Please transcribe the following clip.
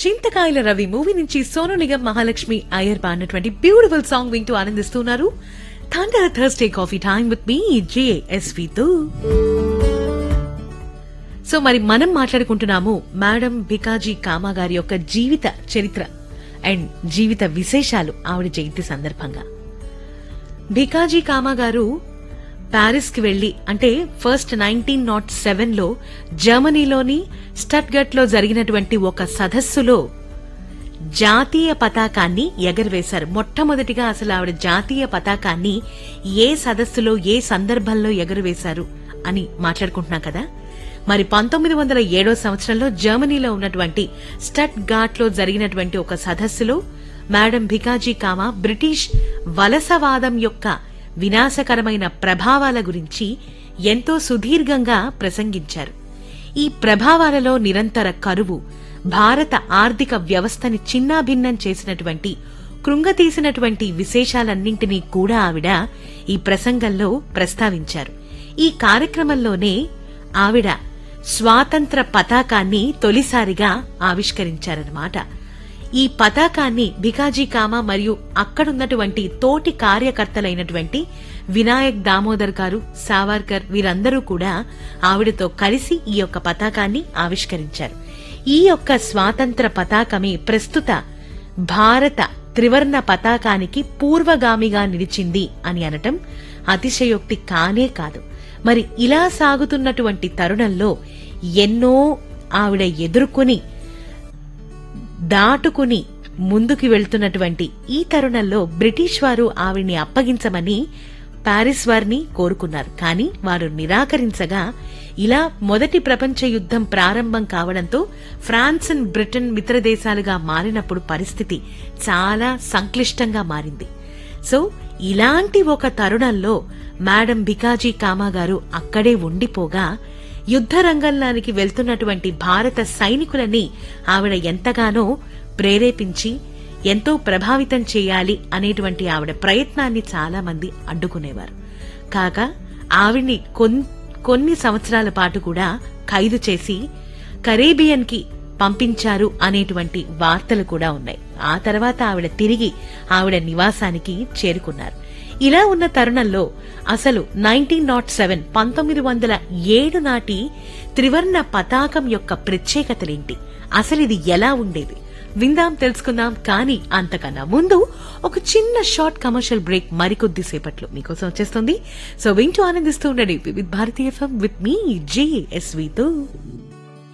చింతకాయల Ravi movie నుంచి సోను నిగమ్ మహాలక్ష్మి అయ్యర్ పాడినటువంటి beautiful song వింటూ ఆనందిస్తున్నారు thunder Thursday coffee time with మీ జేఎస్వి తో సో మరి మనం మాట్లాడుకుంటున్నాము మేడం భికాజీ కామా గారి యొక్క జీవిత చరిత్ర అండ్ జీవిత విశేషాలు ఆవిడ జయంతి సందర్భంగా భికాజీ కామా గారు ప్యారిస్ కి వెళ్లి అంటే ఫస్ట్ నైన్టీన్ నాట్ సెవెన్ లో జర్మనీలోని స్టట్గట్ లో జరిగినటువంటి ఒక సదస్సులో జాతీయ పతాకాన్ని ఎగరవేశారు మొట్టమొదటిగా అసలు ఆవిడ జాతీయ పతాకాన్ని ఏ సదస్సులో ఏ సందర్భంలో ఎగరవేశారు అని మాట్లాడుకుంటున్నాం కదా మరి పంతొమ్మిది వందల ఏడో సంవత్సరంలో జర్మనీలో ఉన్నటువంటి స్టట్ ఘాట్ లో జరిగినటువంటి ఒక సదస్సులో మేడం భికాజీ కామా బ్రిటిష్ వలసవాదం యొక్క వినాశకరమైన ప్రభావాల గురించి ఎంతో సుదీర్ఘంగా ప్రసంగించారు ఈ ప్రభావాలలో నిరంతర కరువు భారత ఆర్థిక వ్యవస్థని చిన్నాభిన్నం చేసినటువంటి కృంగతీసినటువంటి విశేషాలన్నింటినీ కూడా ఆవిడ ఈ ప్రసంగంలో ప్రస్తావించారు ఈ కార్యక్రమంలోనే ఆవిడ స్వాతంత్ర పతాకాన్ని తొలిసారిగా ఆవిష్కరించారన్నమాట ఈ పతాకాన్ని భికాజీ కామా మరియు అక్కడున్నటువంటి తోటి కార్యకర్తలైనటువంటి వినాయక్ దామోదర్ గారు సావర్కర్ వీరందరూ కూడా ఆవిడతో కలిసి ఈ యొక్క పతాకాన్ని ఆవిష్కరించారు ఈ యొక్క స్వాతంత్ర పతాకమే ప్రస్తుత భారత త్రివర్ణ పతాకానికి పూర్వగామిగా నిలిచింది అని అనటం అతిశయోక్తి కానే కాదు మరి ఇలా సాగుతున్నటువంటి తరుణంలో ఎన్నో ఆవిడ ఎదుర్కొని దాటుకుని ముందుకు వెళ్తున్నటువంటి ఈ తరుణంలో బ్రిటిష్ వారు ఆవిడ్ని అప్పగించమని పారిస్ వారిని కోరుకున్నారు కానీ వారు నిరాకరించగా ఇలా మొదటి ప్రపంచ యుద్ధం ప్రారంభం కావడంతో ఫ్రాన్స్ అండ్ బ్రిటన్ మిత్రదేశాలుగా మారినప్పుడు పరిస్థితి చాలా సంక్లిష్టంగా మారింది సో ఇలాంటి ఒక తరుణంలో మేడం భికాజీ కామా గారు అక్కడే ఉండిపోగా యుద్ధ రంగంలోనికి వెళ్తున్నటువంటి భారత సైనికులని ఆవిడ ఎంతగానో ప్రేరేపించి ఎంతో ప్రభావితం చేయాలి అనేటువంటి ఆవిడ ప్రయత్నాన్ని చాలా మంది అడ్డుకునేవారు కాగా ఆవిడ్ని కొన్ని సంవత్సరాల పాటు కూడా ఖైదు చేసి కరేబియన్ కి పంపించారు అనేటువంటి వార్తలు కూడా ఉన్నాయి ఆ తర్వాత ఆవిడ తిరిగి ఆవిడ నివాసానికి చేరుకున్నారు ఇలా ఉన్న తరుణంలో అసలు నైన్టీన్ నాట్ సెవెన్ పంతొమ్మిది వందల ఏడు నాటి త్రివర్ణ పతాకం యొక్క ప్రత్యేకతలేంటి అసలు ఇది ఎలా ఉండేది విందాం తెలుసుకుందాం కానీ అంతకన్నా ముందు ఒక చిన్న షార్ట్ కమర్షియల్ బ్రేక్ మరికొద్ది సేపట్లో మీకోసం వచ్చేస్తుంది సో వింటూ ఆనందిస్తూ ఉండండి విత్ భారతీయ విత్ మీ జేఎస్వితో